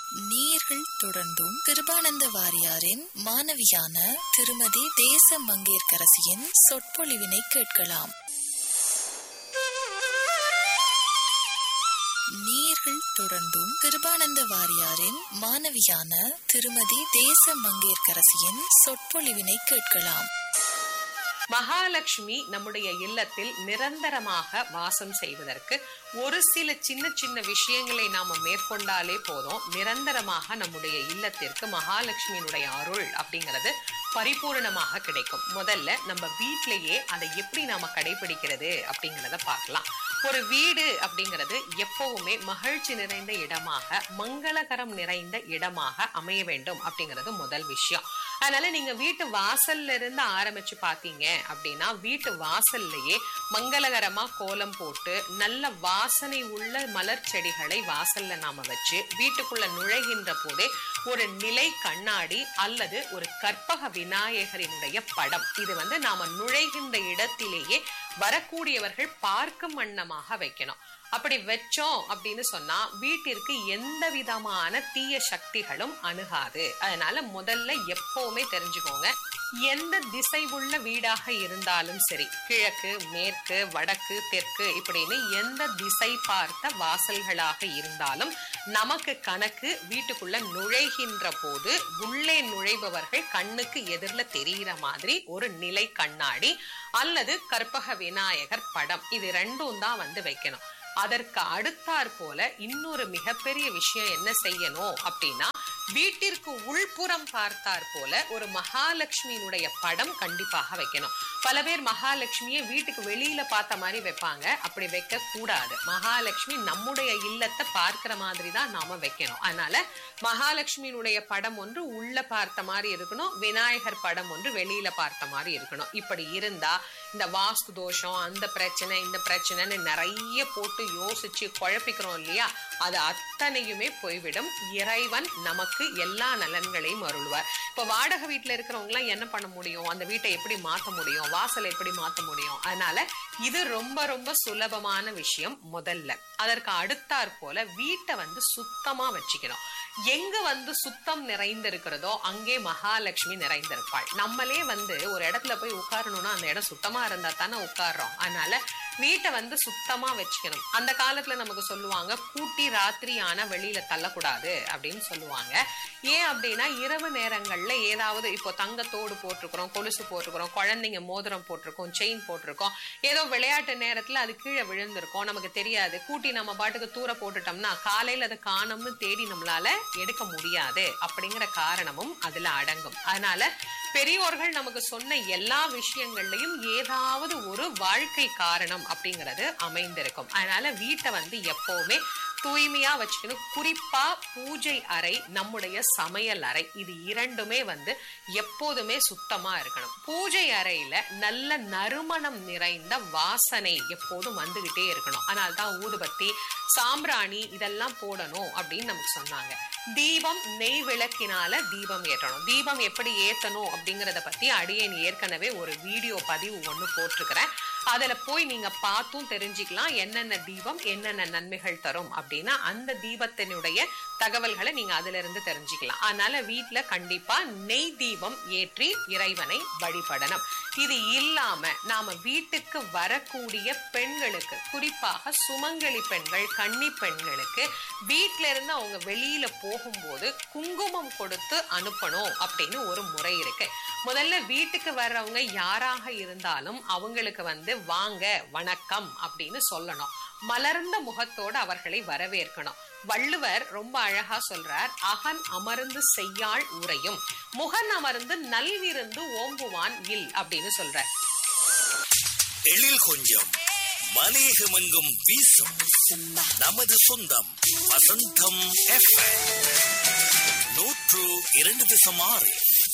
நீர்கள் தொடர்ந்தும் கிருபானந்த வாரியாரின் மாணவியான திருமதி தேச மங்கேற்கரசியின் சொற்பொழிவினை கேட்கலாம் நீர்கள் தொடர்ந்தும் கிருபானந்த வாரியாரின் மாணவியான திருமதி தேச மங்கேற்கரசியின் சொற்பொழிவினை கேட்கலாம் மகாலட்சுமி நம்முடைய இல்லத்தில் நிரந்தரமாக வாசம் செய்வதற்கு ஒரு சில சின்ன சின்ன விஷயங்களை நாம மேற்கொண்டாலே போதும் நிரந்தரமாக நம்முடைய இல்லத்திற்கு மகாலட்சுமியினுடைய அருள் அப்படிங்கிறது பரிபூரணமாக கிடைக்கும் முதல்ல நம்ம வீட்டிலேயே அதை எப்படி நாம கடைபிடிக்கிறது அப்படிங்கிறத பார்க்கலாம் ஒரு வீடு அப்படிங்கிறது எப்பவுமே மகிழ்ச்சி நிறைந்த இடமாக மங்களகரம் நிறைந்த இடமாக அமைய வேண்டும் அப்படிங்கிறது முதல் விஷயம் அதனால நீங்க வீட்டு வாசல்ல இருந்து ஆரம்பிச்சு பாத்தீங்க அப்படின்னா வீட்டு வாசல்லையே மங்களகரமா கோலம் போட்டு நல்ல வாசனை உள்ள மலர் செடிகளை வாசல்ல நாம வச்சு வீட்டுக்குள்ள நுழைகின்ற போதே ஒரு நிலை கண்ணாடி அல்லது ஒரு கற்பக விநாயகரினுடைய படம் இது வந்து நாம நுழைகின்ற இடத்திலேயே வரக்கூடியவர்கள் பார்க்கும் வண்ணமாக வைக்கணும் அப்படி வச்சோம் அப்படின்னு சொன்னா வீட்டிற்கு எந்த விதமான தீய சக்திகளும் அணுகாது அதனால முதல்ல எப்பவுமே தெரிஞ்சுக்கோங்க எந்த திசை உள்ள வீடாக இருந்தாலும் சரி கிழக்கு மேற்கு வடக்கு தெற்கு இப்படின்னு எந்த திசை பார்த்த வாசல்களாக இருந்தாலும் நமக்கு கணக்கு வீட்டுக்குள்ள நுழைகின்ற போது உள்ளே நுழைபவர்கள் கண்ணுக்கு எதிரில் தெரிகிற மாதிரி ஒரு நிலை கண்ணாடி அல்லது கற்பக விநாயகர் படம் இது ரெண்டும் தான் வந்து வைக்கணும் அதற்கு அடுத்தாற் போல இன்னொரு மிகப்பெரிய விஷயம் என்ன செய்யணும் அப்படின்னா வீட்டிற்கு உள்புறம் பார்த்தார் போல ஒரு மகாலட்சுமியினுடைய படம் கண்டிப்பாக வைக்கணும் பல பேர் மகாலட்சுமியை வீட்டுக்கு வெளியில பார்த்த மாதிரி வைப்பாங்க அப்படி வைக்க கூடாது மகாலட்சுமி நம்முடைய இல்லத்தை பார்க்கிற மாதிரி தான் நாம வைக்கணும் அதனால மகாலட்சுமியினுடைய படம் ஒன்று உள்ள பார்த்த மாதிரி இருக்கணும் விநாயகர் படம் ஒன்று வெளியில பார்த்த மாதிரி இருக்கணும் இப்படி இருந்தா இந்த வாஸ்து தோஷம் அந்த பிரச்சனை இந்த பிரச்சனைன்னு நிறைய போட்டு யோசிச்சு குழப்பிக்கிறோம் இல்லையா அது அத்தனையுமே போய்விடும் இறைவன் நமக்கு எல்லா நலன்களையும் அருள்வார் இப்ப வாடகை வீட்டுல இருக்கிறவங்க எல்லாம் என்ன பண்ண முடியும் அந்த வீட்டை எப்படி மாத்த முடியும் வாசலை எப்படி மாத்த முடியும் அதனால இது ரொம்ப ரொம்ப சுலபமான விஷயம் முதல்ல அதற்கு அடுத்தாற் போல வீட்டை வந்து சுத்தமா வச்சுக்கணும் எங்க வந்து சுத்தம் நிறைந்திருக்கிறதோ அங்கே மகாலட்சுமி நிறைந்திருப்பாள் நம்மளே வந்து ஒரு இடத்துல போய் உட்காரணும்னா அந்த இடம் சுத்தமா இருந்தா தானே உட்கார்றோம் அதனால வீட்டை வந்து சுத்தமா வச்சுக்கணும் அந்த காலத்துல நமக்கு சொல்லுவாங்க கூட்டி ராத்திரி ஆனா வெளியில தள்ளக்கூடாது அப்படின்னு சொல்லுவாங்க ஏன் அப்படின்னா இரவு நேரங்கள்ல ஏதாவது இப்போ தங்கத்தோடு போட்டிருக்கிறோம் கொலுசு போட்டிருக்கிறோம் குழந்தைங்க மோதிரம் போட்டிருக்கோம் செயின் போட்டிருக்கோம் ஏதோ விளையாட்டு நேரத்துல அது கீழே விழுந்திருக்கோம் நமக்கு தெரியாது கூட்டி நம்ம பாட்டுக்கு தூர போட்டுட்டோம்னா காலையில அதை காணும்னு தேடி நம்மளால எடுக்க முடியாது அப்படிங்கிற காரணமும் அதுல அடங்கும் அதனால பெரியோர்கள் நமக்கு சொன்ன எல்லா விஷயங்கள்லயும் ஏதாவது ஒரு வாழ்க்கை காரணம் அப்படிங்கிறது அமைந்திருக்கும் அதனால வீட்டை வந்து எப்பவுமே தூய்மையா வச்சுக்கணும் குறிப்பா பூஜை அறை நம்முடைய சமையல் அறை இது இரண்டுமே வந்து எப்போதுமே சுத்தமா இருக்கணும் பூஜை அறையில நல்ல நறுமணம் நிறைந்த வாசனை எப்போதும் வந்துகிட்டே இருக்கணும் அதனால தான் ஊதுபத்தி சாம்பிராணி இதெல்லாம் போடணும் அப்படின்னு நமக்கு சொன்னாங்க தீபம் நெய் விளக்கினால தீபம் ஏற்றணும் தீபம் எப்படி ஏத்தணும் அப்படிங்கறத பத்தி அடியேன் ஏற்கனவே ஒரு வீடியோ பதிவு ஒண்ணு போட்டிருக்கிறேன் அதுல போய் நீங்க பார்த்தும் தெரிஞ்சுக்கலாம் என்னென்ன தீபம் என்னென்ன நன்மைகள் தரும் அப்படின்னா அந்த தீபத்தினுடைய தகவல்களை நீங்க அதுல இருந்து தெரிஞ்சுக்கலாம் அதனால வீட்டுல கண்டிப்பா நெய் தீபம் ஏற்றி இறைவனை வழிபடணும் இது இல்லாம நாம வீட்டுக்கு வரக்கூடிய பெண்களுக்கு குறிப்பாக சுமங்கலி பெண்கள் கன்னி பெண்களுக்கு வீட்ல இருந்து அவங்க வெளியில போகும்போது குங்குமம் கொடுத்து அனுப்பணும் அப்படின்னு ஒரு முறை இருக்கு முதல்ல வீட்டுக்கு வர்றவங்க யாராக இருந்தாலும் அவங்களுக்கு வந்து வாங்க வணக்கம் அப்படின்னு சொல்லணும் மலர்ந்த முகத்தோடு அவர்களை வரவேற்கணும் வள்ளுவர் ரொம்ப அழகா சொல்றார் அகன் அமர்ந்து செய்யாள் உரையும் முகன் அமர்ந்து நல்விருந்து ஓம்புவான் இல் அப்படின்னு சொல்றார் எழில் கொஞ்சம் மலையகமெங்கும் வீசும் நமது சொந்தம் வசந்தம் FM. நூற்று இரண்டு தசம் ஆறு